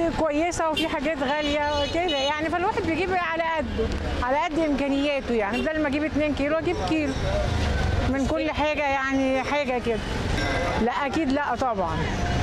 كويسه وفي حاجات غاليه كده يعني فالواحد بيجيب على قده على قد امكانياته يعني بدل ما اجيب 2 كيلو اجيب كيلو من كل حاجه يعني حاجه كده لا اكيد لا طبعا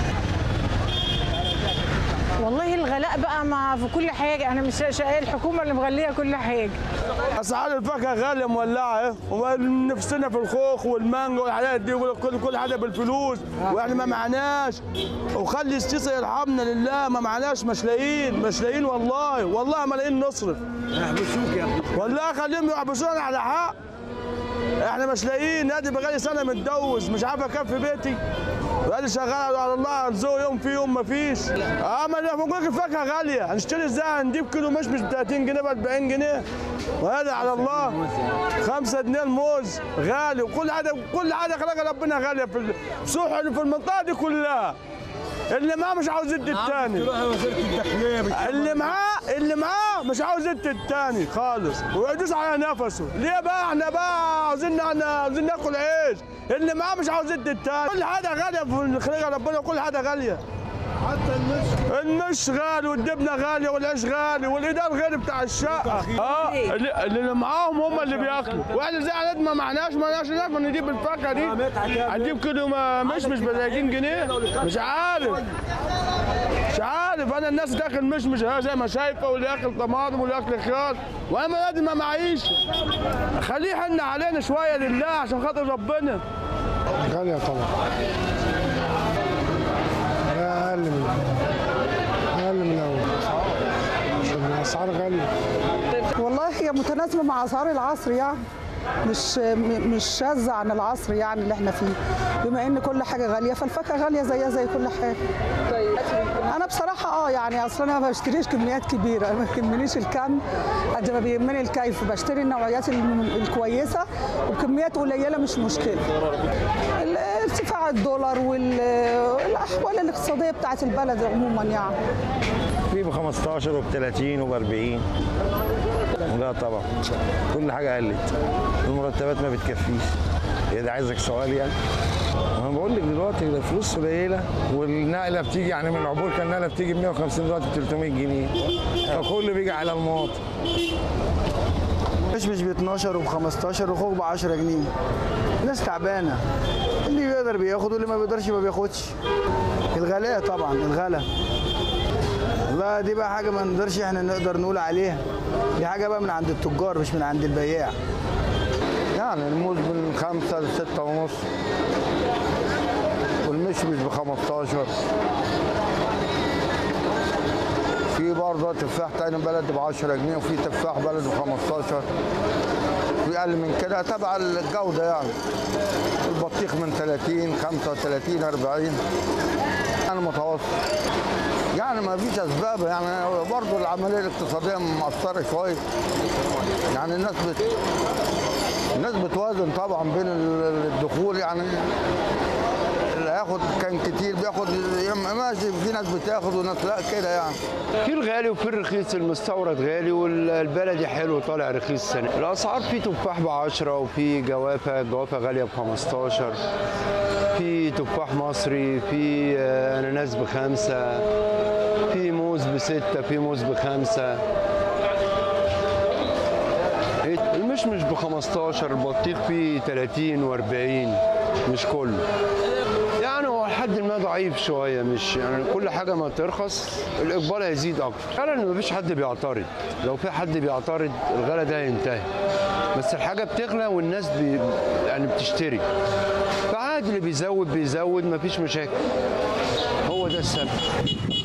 والله الغلاء بقى ما في كل حاجه انا مش شقاية الحكومه اللي مغليه كل حاجه اسعار الفاكهه غاليه مولعه ونفسنا في الخوخ والمانجا والحاجات دي يقول لك كل كل حاجه بالفلوس واحنا ما معناش وخلي السيسي يرحمنا لله ما معناش مش لاقيين مش لاقيين والله والله ما لاقيين نصرف يحبسوك يا ابني والله خليهم يحبسونا على حق احنا مش لاقيين نادي بقالي سنه متجوز مش عارف اكفي بيتي بقالي شغال على الله ارزقه يوم في يوم ما فيش اه ما انا بقول لك الفاكهه غاليه هنشتري ازاي هنجيب كيلو مش مش ب 30 جنيه ب 40 جنيه وهذا على الله 5 جنيه الموز غالي وكل حاجه كل حاجه خلق ربنا غاليه في السوق في المنطقه دي كلها اللي معاه مش عاوز يدي الثاني تروح وزاره الداخليه بتشوف اللي معاه اللي معاه مش عاوز يدي التاني خالص ويدوس على نفسه ليه بقى احنا بقى عاوزين احنا عاوزين ناكل عيش اللي معاه مش عاوز يدي التاني كل حاجه غاليه في خلق ربنا كل حاجه غاليه حتى النص المش غالي والجبنه غاليه والعيش غالي والايدار غالي بتاع الشقه اه اللي, اللي معاهم هم اللي بياكلوا واحنا زي عدد ما معناش ما معناش ناكل نجيب الفاكهه دي هنجيب كيلو ما- مش مش ب 30 جنيه مش عارف مش عارف انا الناس تاكل مش مش ها زي ما شايفه واللي ياكل طماطم واللي ياكل خيار وانا لازم ما معيش خليه يحن علينا شويه لله عشان خاطر ربنا غالية طبعا لا أقل من أقل من الأول عشان الأسعار غالية والله هي متناسبة مع أسعار العصر يعني مش م- مش شاذة عن العصر يعني اللي احنا فيه بما ان كل حاجة غالية فالفاكهة غالية زيها زي كل حاجة انا بصراحة اه يعني اصلا انا ما بشتريش كميات كبيرة ما يهمنيش الكم قد ما بيهمني الكيف بشتري النوعيات الم- الكويسة وبكميات قليلة مش مشكلة ال- ارتفاع الدولار والاحوال الاقتصادية بتاعت البلد عموما يعني في ب 15 وب 30 وب 40 لا طبعا كل حاجه قلت المرتبات ما بتكفيش هي ده عايزك سؤال يعني انا بقول لك دلوقتي الفلوس قليله والنقله بتيجي يعني من العبور كان النقله بتيجي ب 150 دلوقتي ب 300 جنيه فكله بيجي على المواطن مش مش ب 12 وب 15 وخوخ ب 10 جنيه ناس تعبانه اللي بيقدر بياخد واللي ما بيقدرش ما بياخدش الغلاء طبعا الغلا والله دي بقى حاجه ما نقدرش احنا نقدر نقول عليها دي حاجه بقى من عند التجار مش من عند البياع يعني الموز من 5 ل 6 ونص والمشمش ب 15 في برضه تفاح تاني بلد ب 10 جنيه وفي تفاح بلد ب 15 في اقل من كده تبع الجوده يعني البطيخ من 30 35 40 يعني متوسط يعني ما فيش اسباب يعني برضه العمليه الاقتصاديه مأثره شويه يعني الناس بت الناس بتوازن طبعا بين ال- الدخول يعني اللي هياخد كان كتير بياخد ماشي في ناس بتاخد وناس لا كده يعني في الغالي وفي الرخيص المستورد غالي والبلدي حلو طالع رخيص سنة الأسعار في تفاح ب 10 وفي جوافة جوافة غالية ب 15 في تفاح مصري في آه، أناناس بخمسة في موز بستة في موز بخمسة إيه، المشمش ب 15 البطيخ فيه 30 و40 مش كله يعني هو لحد ما ضعيف شويه مش يعني كل حاجه ما ترخص الاقبال هيزيد اكتر فعلا ما فيش حد بيعترض لو في حد بيعترض الغلا ده هينتهي بس الحاجه بتغلى والناس بي يعني بتشتري فعادي اللي بيزود بيزود ما فيش مشاكل هو ده السبب